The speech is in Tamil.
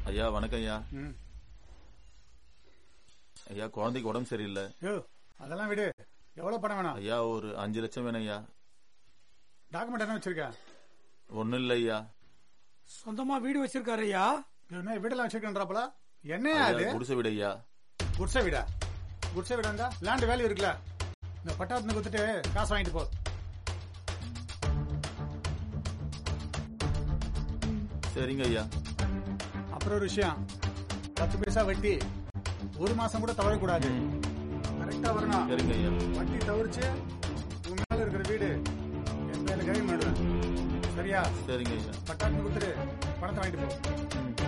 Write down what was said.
ஐயா வணக்கம் ஐயா ம். ஐயா குழந்தைக்கு உடம்பு சரியில்லை யோ அதெல்லாம் விடு எவ்வளவு பணம் வேணும் ஐயா ஒரு அஞ்சு லட்சம் வேணும் ஐயா டாக்குமெண்ட் என்ன வச்சிருக்க ஒன்னும் இல்லை ஐயா சொந்தமா வீடு வச்சிருக்காரு ஐயா என்ன வீடெல்லாம் வச்சிருக்கேன்றாப்பல என்னையா அது ஐயா, குடிசை வீடு ஐயா குடிசை வீடா குடிசை வீடா இருந்தா லேண்ட் வேல்யூ இருக்குல்ல இந்த பட்டாளத்துல கொடுத்துட்டு காசு வாங்கிட்டு போ சரிங்க ஐயா அப்புறம் ஒரு விஷயம் பத்து பைசா வட்டி ஒரு மாசம் கூட தவறக்கூடாது கரெக்டா வரணும் சரிங்க ஐயா வட்டி தவிர்த்து உன் மேல இருக்கிற வீடு என் மேல கை பண்ணுவேன் சரியா சரிங்க ஐயா பட்டாளத்துல கொடுத்துட்டு பணத்தை வாங்கிட்டு போ ம்.